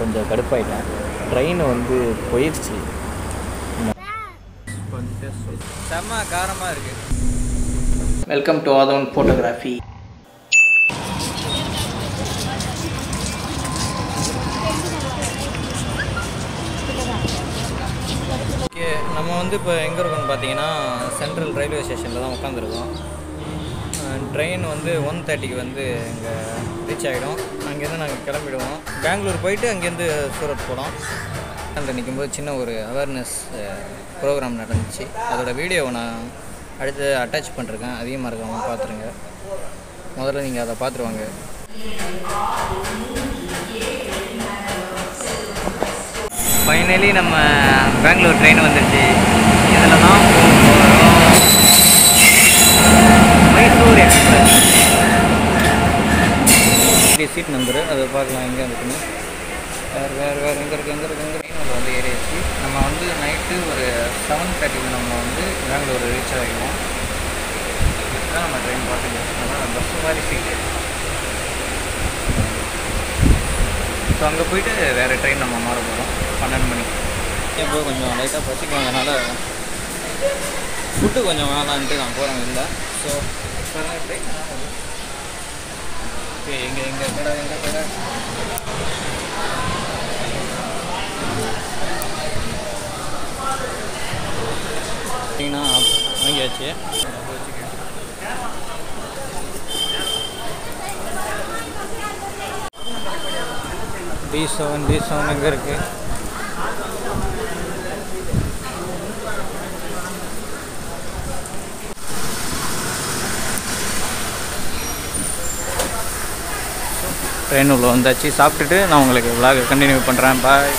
கொஞ்சம் கடுப்பாயிட்டேன் ட்ரெயின் வந்து போயிடுச்சு செம்ம காரமாக இருக்குது welcome to Aadhavan photography okay நம்ம வந்து இப்போ எங்கே இருக்கோம்னு பார்த்தீங்கன்னா சென்ட்ரல் ரயில்வே ஸ்டேஷனில் தான் உட்காந்துருக்கோம் ட்ரெயின் வந்து ஒன் தேர்ட்டிக்கு வந்து இங்கே ரீச் ஆகிடும் அங்கேருந்து நாங்கள் கிளம்பிடுவோம் பெங்களூர் போயிட்டு அங்கேருந்து சூரத் போகிறோம் அந்த நிற்கும்போது சின்ன ஒரு அவேர்னஸ் ப்ரோக்ராம் நடந்துச்சு அதோட வீடியோவை நான் அடுத்து அட்டாச் பண்ணிருக்கேன் அதிகமாக இருக்கவங்க பார்த்துருங்க முதல்ல நீங்கள் அதை பார்த்துருவாங்க ஃபைனலி நம்ம பெங்களூர் ட்ரெயின் வந்துருச்சு இதில் தான் போக போகிறோம் மைசூர் எக்ஸ்பிரஸ் சீட் நம்பரு அதை பார்க்கலாம் எங்கே இருக்குன்னு வேறு வேறு வேறு எங்கே இருக்குது எங்கே இருக்குது எங்கே ட்ரெயினில் வந்து ஏறியாச்சு நம்ம வந்து நைட்டு ஒரு செவன் தேர்ட்டிக்கு நம்ம வந்து பெங்களூர் ரீச் ஆகிடுவோம் இதுதான் நம்ம ட்ரெயின் பார்த்துக்கலாம் பஸ் மாதிரி சீட்டு ஸோ அங்கே போயிட்டு வேறு ட்ரெயின் நம்ம மாற போகிறோம் பன்னெண்டு மணிக்கு இப்போ கொஞ்சம் லைட்டாக பசிக்கும் அதனால் ஃபுட்டு கொஞ்சம் வேணான்ட்டு நான் போகிறேன் இல்லை ஸோ ட்ரெயின் ஓகே எங்கே எங்கே கடை எங்கே கடை பார்த்தீங்கன்னா வாங்கியாச்சு டி செவன் டி செவன் எங்கே இருக்குது ட்ரெயின் உள்ள வந்தாச்சு சாப்பிட்டுட்டு நான் உங்களுக்கு விலாக கண்டினியூ பண்ணுறேன் பாய்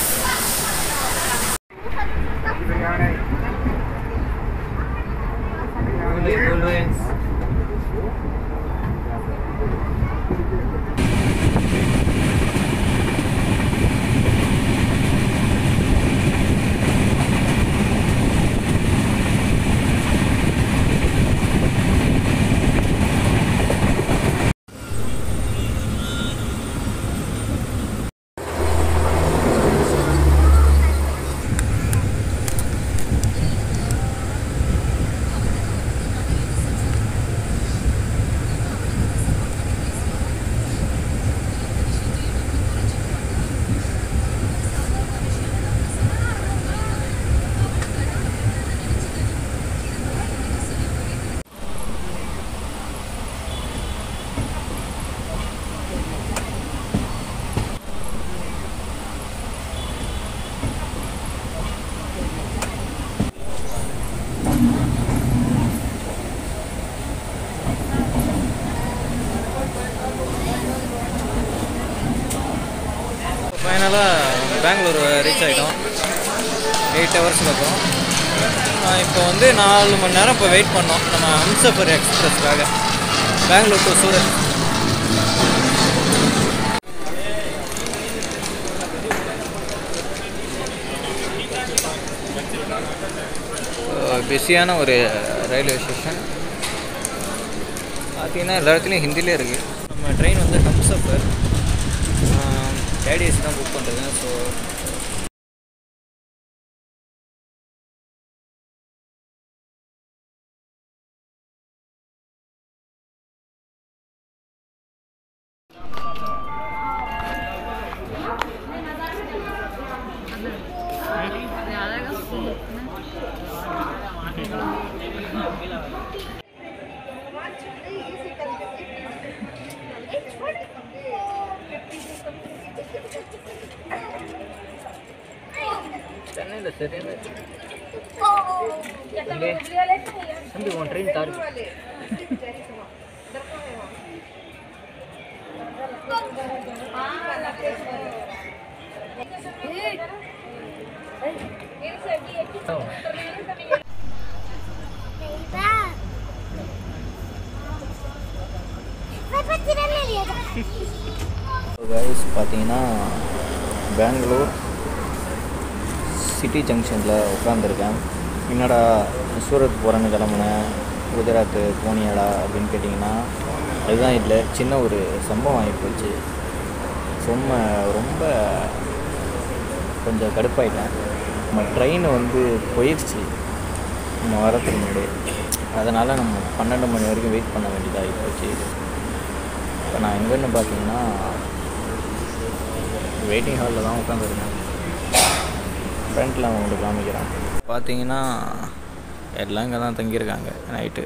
ஃபைனலாக பெங்களூர் ரீச் ஆகிட்டோம் எயிட் ஹவர்ஸ் பக்கம் இப்போ வந்து நாலு மணி நேரம் இப்போ வெயிட் பண்ணோம் நம்ம ஹம்சஃபர் எக்ஸ்பிரஸ்க்காக பெங்களூர் டு சூரத் பிஸியான ஒரு ரயில்வே ஸ்டேஷன் பார்த்தீங்கன்னா எல்லா இடத்துலையும் ஹிந்திலே இருக்குது நம்ம ட்ரெயின் வந்து ஹம்சஃபர் தேர்ட் ஏசி தான் புக் பண்ணுறது ஸோ சென்னையில் சரியான தம்பி தம்பி உன் ட்ரெயின் தாரு கைஸ் பார்த்தீங்கன்னா பெங்களூர் சிட்டி ஜங்ஷனில் உட்காந்துருக்கேன் என்னடா சூரத் போகிறேன்னு கிளம்புனேன் குஜராத்து போனியாடா அப்படின்னு கேட்டிங்கன்னா அதுதான் இல்லை சின்ன ஒரு சம்பவம் ஆகி போச்சு சும்மா ரொம்ப கொஞ்சம் கடுப்பாயிட்டேன் நம்ம ட்ரெயின் வந்து போயிடுச்சு நம்ம வரத்துக்கு முன்னாடி அதனால் நம்ம பன்னெண்டு மணி வரைக்கும் வெயிட் பண்ண வேண்டியதாகி போச்சு இப்போ நான் எங்கேன்னு பார்த்தீங்கன்னா வெயிட்டிங் ஹாலில் தான் உட்காந்துருக்கேன் ஃப்ரண்ட்டில் உங்களுக்கு காமிக்கிறேன் பார்த்தீங்கன்னா எல்லாம் இங்கே தான் தங்கியிருக்காங்க நைட்டு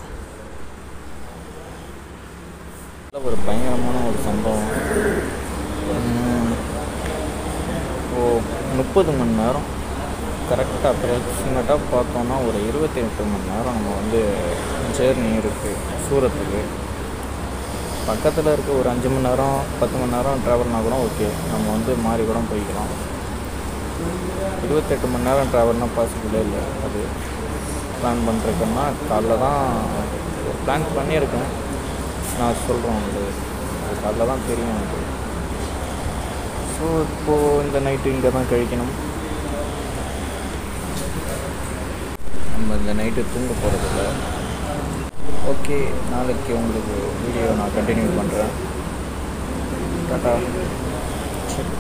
ஒரு பயங்கரமான ஒரு சம்பவம் உம், ஓ முப்பது மணி நேரம் கரெக்டாக அப்ராக்சிமேட்டாக பார்த்தோன்னா ஒரு இருபத்தி எட்டு மணி நேரம் நம்ம வந்து ஜேர்னி இருக்குது சூரத்துக்கு பக்கத்தில் இருக்க ஒரு அஞ்சு மணி நேரம் பத்து மணி நேரம் ட்ராவல்னா கூட ஓகே நம்ம வந்து மாறி கூட போய்க்கலாம் இருபத்தெட்டு மணி நேரம் ட்ராவல்னால் பாசிபிளே இல்லை அது பிளான் பண்ணுறதுன்னா காலைல தான் பிளான் பண்ணியிருக்கேன் நான் சொல்கிறேன் உங்களுக்கு அது காலைல தான் தெரியும் எனக்கு ஸோ இப்போது இந்த நைட்டு இங்கே தான் கழிக்கணும் நம்ம இந்த நைட்டு தூங்க போகிறதில்ல ஓகே நாளைக்கு உங்களுக்கு வீடியோ நான் கண்டினியூ பண்ணுறேன் டாட்டா சரி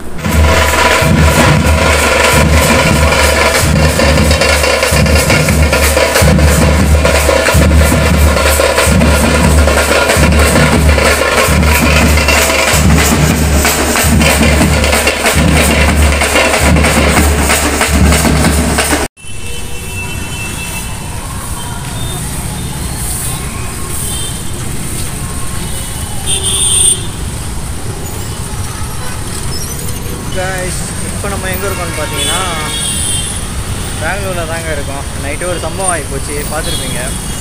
கைஸ் இப்போ நம்ம எங்கே இருக்கோம்னு பார்த்தீங்கன்னா பெங்களூரில் தாங்க இருக்கோம் நைட்டு ஒரு சம்பவம் ஆகி போச்சு பார்த்துருப்பீங்க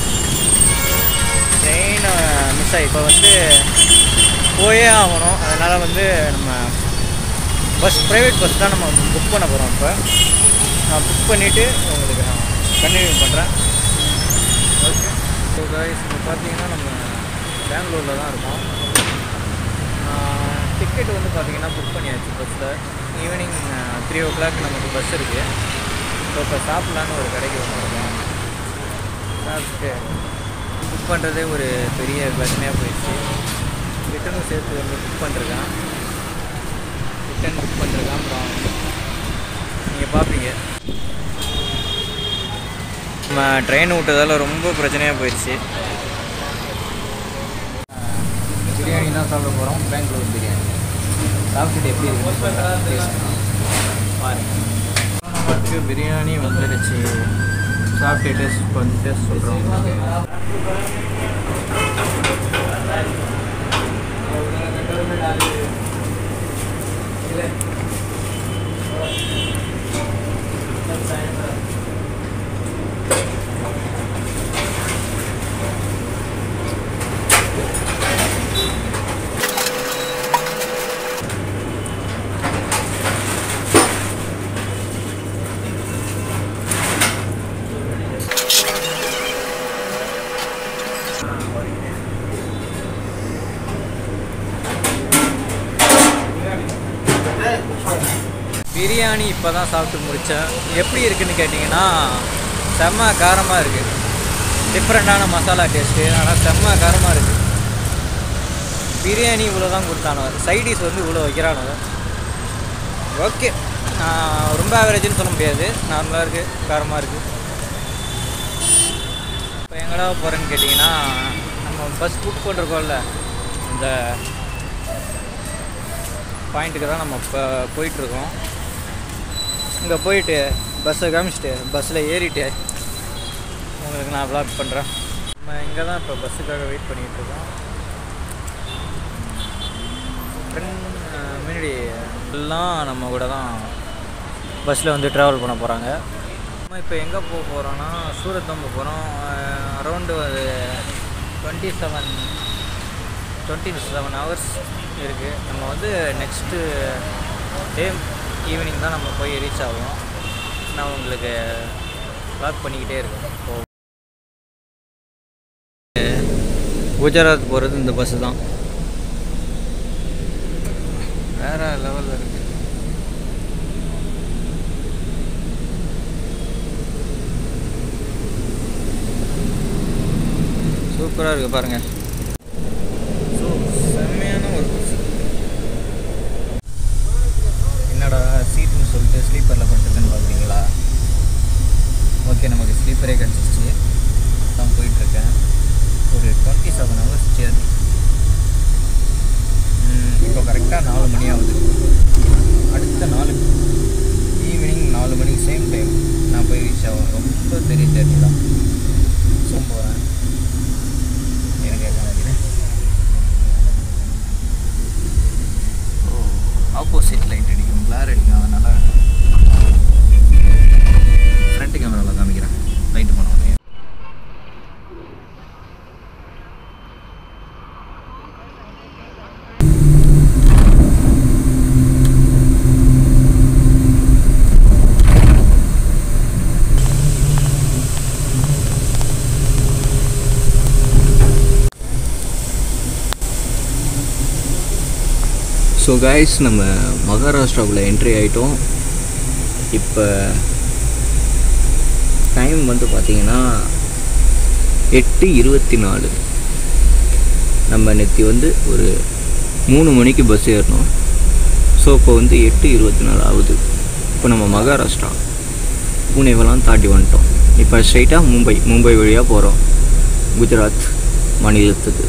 ட்ரெயின் மிஸ் ஆகி இப்போ வந்து போயே ஆகணும் அதனால் வந்து நம்ம பஸ் ப்ரைவேட் பஸ் தான் நம்ம புக் பண்ண போகிறோம் இப்போ நான் புக் பண்ணிவிட்டு உங்களுக்கு நான் கண்டினியூ பண்ணுறேன் ஓகே ஸோ கைஸ் இப்போ பார்த்தீங்கன்னா நம்ம பெங்களூரில் தான் இருக்கோம் டிக்கெட் வந்து பார்த்தீங்கன்னா புக் பண்ணியாச்சு பஸ்ஸில் ஈவினிங் த்ரீ ஓ கிளாக் நமக்கு பஸ் இருக்குது ஸோ இப்போ சாப்பிட்லான்னு ஒரு கடைக்கு வந்துருக்கோம் சாப்பிட்டு புக் பண்ணுறதே ஒரு பெரிய பிரச்சனையாக போயிடுச்சு ரிட்டனும் சேர்த்து வந்து புக் பண்ணிருக்கான் ரிட்டன் புக் பண்ணிருக்கான் அப்புறம் நீங்கள் பார்ப்பீங்க நம்ம ட்ரெயின் விட்டதால் ரொம்ப பிரச்சனையாக போயிடுச்சு பிரியாணி தான் சாப்பிட போகிறோம் பெங்களூர் பிரியாணி சாப்பிட்டுட்டு எப்படி இருக்குன்னு சொல்கிறேன் டேஸ்ட் பாருங்கள் நமக்கு பிரியாணி வந்துடுச்சு சாப்பிட்டு டேஸ்ட் பண்ணி டேஸ்ட் சொல்கிறோம் பிரியாணி இப்போ தான் சாப்பிட்டு முடித்தேன் எப்படி இருக்குன்னு கேட்டிங்கன்னா செம்ம காரமாக இருக்குது டிஃப்ரெண்ட்டான மசாலா டேஸ்ட்டு ஆனால் செம்ம காரமாக இருக்குது பிரியாணி இவ்வளோ தான் கொடுத்தானோ சைடிஸ் வந்து இவ்வளோ வைக்கிறானோ ஓகே ரொம்ப ஆவரேஜ்னு சொல்ல முடியாது நார்மலாக இருக்குது காரமாக இருக்குது இப்போ எங்கடா போகிறேன்னு கேட்டிங்கன்னா நம்ம பஸ் புக் பண்ணிருக்கோம்ல இந்த பாயிண்ட்டுக்கு தான் நம்ம இப்போ போயிட்டுருக்கோம் இங்கே போயிட்டு பஸ்ஸை காமிச்சிட்டு பஸ்ஸில் ஏறிட்டு உங்களுக்கு நான் வ்ளாக் பண்ணுறேன் நம்ம இங்கே தான் இப்போ பஸ்ஸுக்காக வெயிட் பண்ணிகிட்டு இருக்கோம் ஃப்ரெண்ட் முன்னாடி எல்லாம் நம்ம கூட தான் பஸ்ஸில் வந்து ட்ராவல் பண்ண போகிறாங்க நம்ம இப்போ எங்கே போக போகிறோன்னா சூரத் தான் போக போகிறோம் அரௌண்டு ஒரு twenty seven twenty seven hours இருக்குது நம்ம வந்து நெக்ஸ்ட்டு டே ஈவினிங் தான் நம்ம போய் ரீச் ஆகும் நான் உங்களுக்கு லாக் பண்ணிக்கிட்டே இருக்கேன் இப்போ குஜராத் போகிறது இந்த பஸ்ஸு தான் வேறு லெவலில் இருக்குது சூப்பராக இருக்குது பாருங்கள் ஸோ செம்மையான ஒரு பஸ் என்னடா சீட் மிஸ் பிரேக் அடிச்சிச்சு தான் போயிட்டுருக்கேன் ஒரு டுவெண்ட்டி செவன் ஹவர்ஸ் ஜேர்னி இப்போ கரெக்டாக நாலு மணி ஆகுது அடுத்த நாலு ஈவினிங் நாலு மணிக்கு சேம் டைம் நான் போய் ரீச் ஆகும் ரொம்ப பெரிய ஜேர்னி தான் ஸோ போகிறேன் எனக்கு கேட்க நினைக்கிறேன் ஓ ஆப்போசிட் லைட் அடிக்கும் கிளார் அடிக்கும் அதனால் ஃப்ரண்ட் கேமராவில் காமிக்கிறேன் லைட்டு பண்ண உடனே ஸோ கைஸ் நம்ம மகாராஷ்டிராவுக்குள்ளே என்ட்ரி ஆகிட்டோம் இப்போ டைம் வந்து பார்த்தீங்கன்னா எட்டு இருபத்தி நாலு நம்ம நேற்று வந்து ஒரு மூணு மணிக்கு பஸ் ஏறினோம் ஸோ இப்போ வந்து எட்டு இருபத்தி நாலு ஆகுது இப்போ நம்ம மகாராஷ்டிரா பூனேவெல்லாம் தாண்டி வந்துட்டோம் இப்போ ஸ்ட்ரைட்டாக மும்பை மும்பை வழியாக போகிறோம் குஜராத் மாநிலத்துக்கு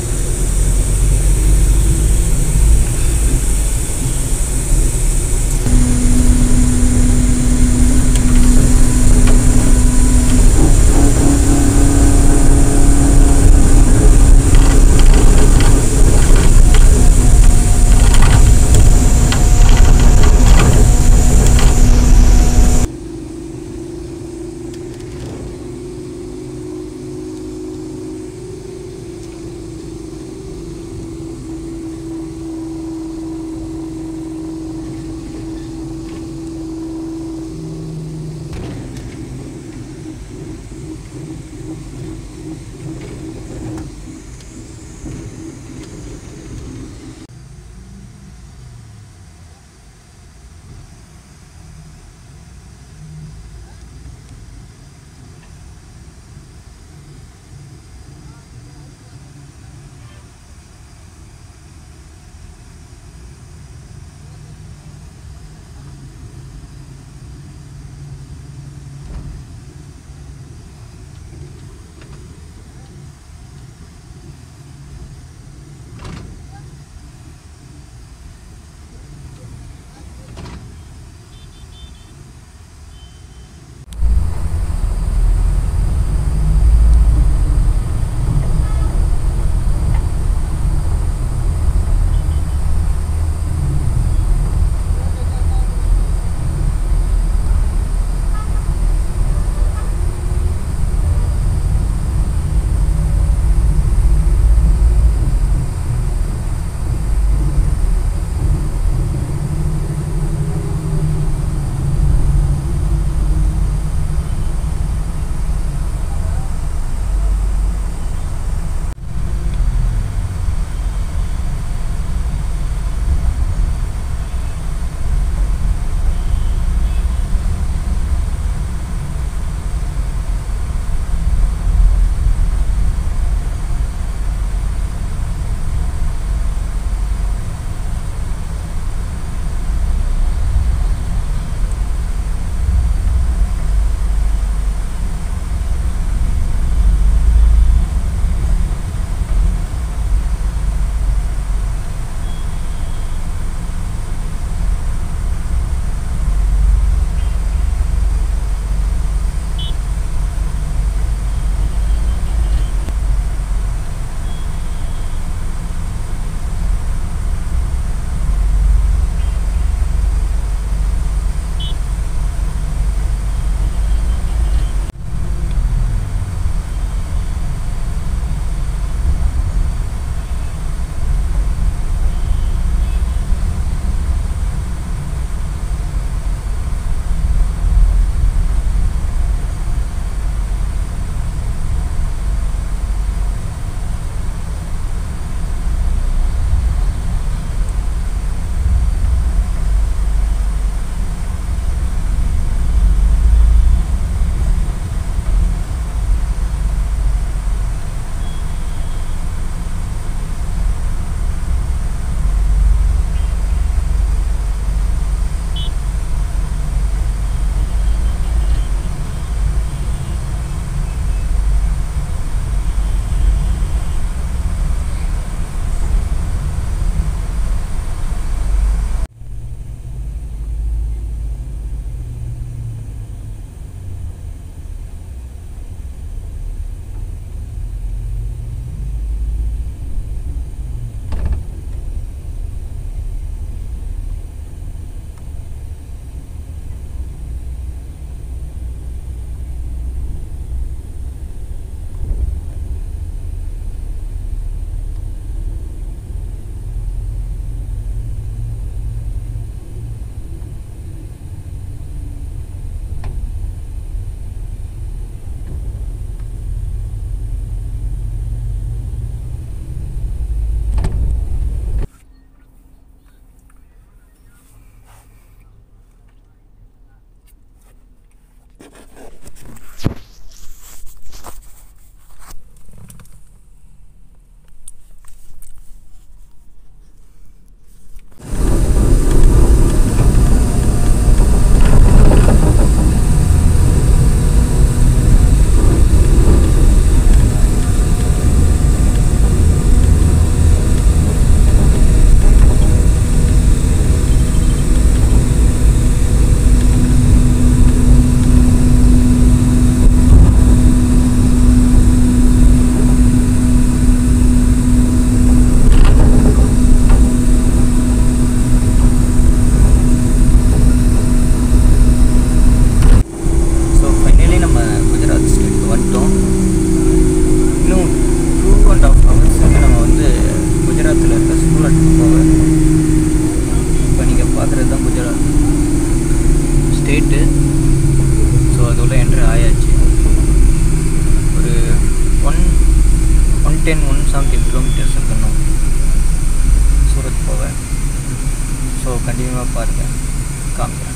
செவன்டீன் கிலோமீட்டர்ஸ் இருக்கணும் சூரத் போக ஸோ கண்டினியூவாக பாருங்கள் காமிக்கிறேன்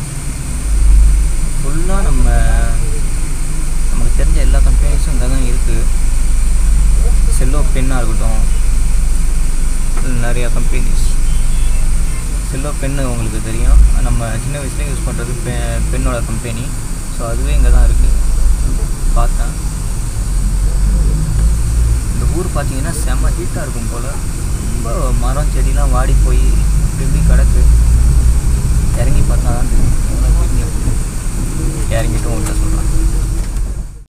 ஃபுல்லாக நம்ம நமக்கு தெரிஞ்ச எல்லா கம்பெனிஸும் இங்கே தான் இருக்குது செல்லோ பென்னாக இருக்கட்டும் நிறையா கம்பெனிஸ் செல்லோ பென்னு உங்களுக்கு தெரியும் நம்ம சின்ன வயசுலேயே யூஸ் பண்ணுறது பெ பென்னோட கம்பெனி ஸோ அதுவே இங்கே தான் இருக்குது பார்த்தேன் இந்த ஊர் பார்த்தீங்கன்னா செம்ம ஹீட்டாக இருக்கும் போல் ரொம்ப மரம் செடிலாம் வாடி போய் இப்படி இப்படி கிடக்கு இறங்கி பார்த்தா தான் தெரியும் எவ்வளோ தெரியும் இறங்கிட்டும் உள்ள சொல்கிறேன்